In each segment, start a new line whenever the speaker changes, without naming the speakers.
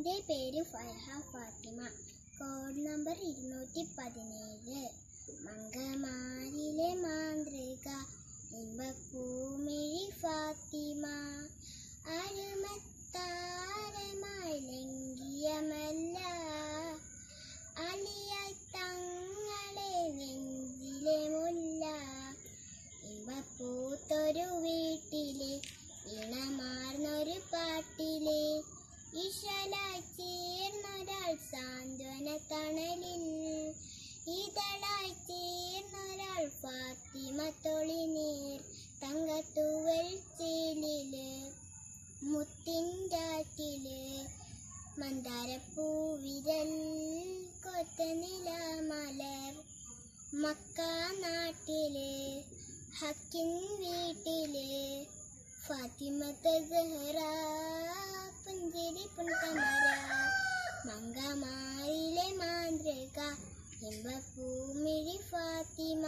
എൻ്റെ പേര് ഫയഹ Fathima code number ഇരുന്നൂറ്റി പതിനേഴ് മങ്കമാരിലെ മാന്ത്രിക ഇമ്പപ്പൂമിഴി ഫാത്തിമ അരുമത്താരമായി ലംഘിയമല്ല അലിയായി തങ്ങളെ നെഞ്ചിലെ മുല്ല ഇമ്പപ്പൂത്തൊരു വീട്ടിലെ ഇണമാർന്നൊരു പാട്ടിലെ ഇശലായി ചേർന്നൊരാൾ സാന്ത്വന തണലിൽ ഇതളായി ചേർന്നൊരാൾ ഫാത്തിമ തൊളിനീർ തങ്കത്തുവൽ ചേലില് മുത്തിൻ്റാറ്റില് മന്ദാരപ്പൂവിരൽ കൊത്തനില മലർ മക്ക നാട്ടില് ഹക്കിൻ വീട്ടില് ഫാത്തിമത്ത് സഹറ പുഞ്ചിരി പുൻകമര മങ്കമാരിലെ മാന്ത്രിക ഇമ്പപ്പൂമിഴി ഫാത്തിമ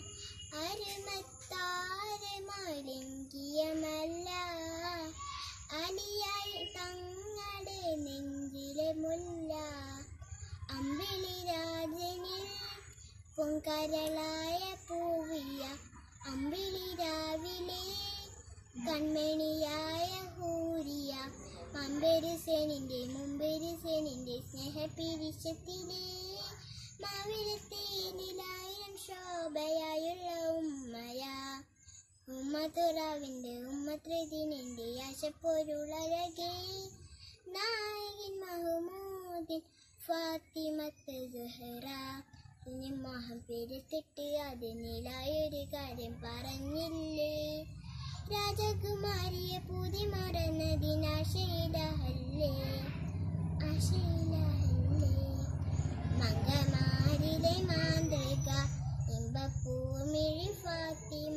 അരുമത്താരമായി ലംഘിയമല്ല അലിയായി തങ്ങളുടെ നെഞ്ചിലെ മുല്ല അമ്പിളി രാജനിൽ പൊങ്കരളായ പൂവിയ അമ്പിളി രാവിലെ കൺമണിയായ ഹൂരിയ മമ്പെരുസേനിന്റെ മുമ്പെരുസേനിന്റെ സ്നേഹപിരിശത്തിലെ മാവിലത്തേനിലായിരം ശോഭയായുള്ള ഉമ്മയാ ഉമ്മത്തുറാവിന്റെ ഉമ്മത്രദിനിന്റെ ആശപ്പൊരുളഴകേ നായകൻ മഹമൂദിൻ ഫാത്തിമത്ത് സുഹറ ഇനി മോഹം പെരുത്തിട്ട് അതിനിലായൊരു കാര്യം പറഞ്ഞില്ലേ രാജകുമാരിയെ പൂതി മറന്നതിനാശയിലഹല്ലേ ആശയിലഹല്ലേ മംഗമാരിലെ മാന്ത്രിക ഇമ്പപ്പൂമിഴി ഫാത്തിമ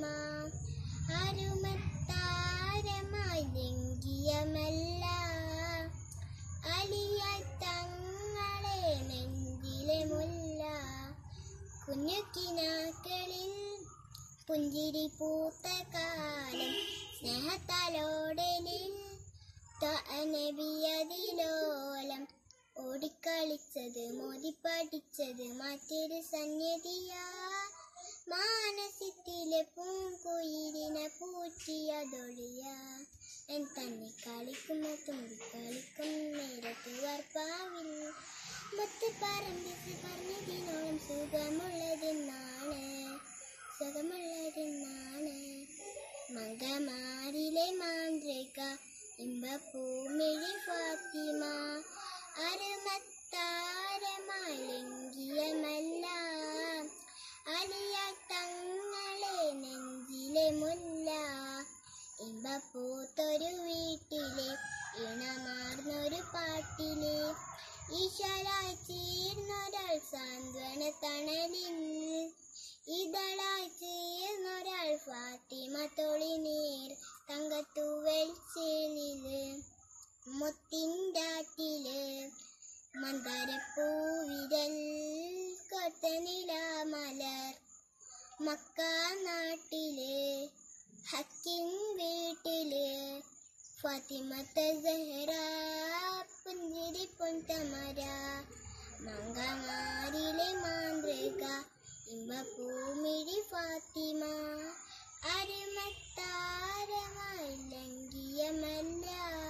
അരുമത്താരമായി ലംഘിയമല്ല അലിയായി തങ്ങളെ നെഞ്ചിലെ മുല്ല കുഞ്ഞുക്കിനാക്കളിൽ പുഞ്ചിരി പൂത്ത കാലം സ്നേഹത്താലോടലിൽ നബിയതിലോലം ഓടിക്കളിച്ചത് മോദി പഠിച്ചത് മറ്റൊരു സന്യതിയാ മാനസത്തിലെ പൂങ്കുയിലിനെ പൂറ്റിയതൊളിയ എൻ തന്നെ കളിക്കുന്ന തുമ്പി കളിക്കും നേരത്ത് വർപ്പാവിൽ മറ്റ് പറമ്പിച്ച് പറഞ്ഞതിനോളം സുഖമുള്ളതെന്നാണ് സുഖമുള്ളതെന്നാണ് മങ്കമാരിലെ മാന്ത്രിക ഇമ്പപ്പൂമിഴി ഫാത്തിമ അരുമത്താരമായി ലംഘിയമല്ല അലിയ തങ്ങളെ നെഞ്ചിലെ മുല്ല ഇമ്പപ്പൂത്തൊരു വീട്ടിലെ ഇണമാർന്നൊരു പാട്ടിലെ ഈശലായി ചേർന്നൊരാൾ സാന്ത്വന തണലിൽ ഇതളായി ചേർന്നൊരാൾ ഫാത്തിമ തൊളിനീർ തങ്കത്തുവൽ ചേലില് മുത്തിൻ്റാറ്റില് മന്ദാരപ്പൂവിരൽ കൊത്തനില മലർ മക്ക നാട്ടില് ഹക്കിൻ വീട്ടില് ഫാത്തിമത്ത സഹറ പുഞ്ചിരി പൊൻതമര മങ്കമാരിലെ മാന്ത്രിക ഇമ്പപ്പൂമിഴി ഫാത്തിമ അരുമത്താരമായി ലംഘിയമല്ല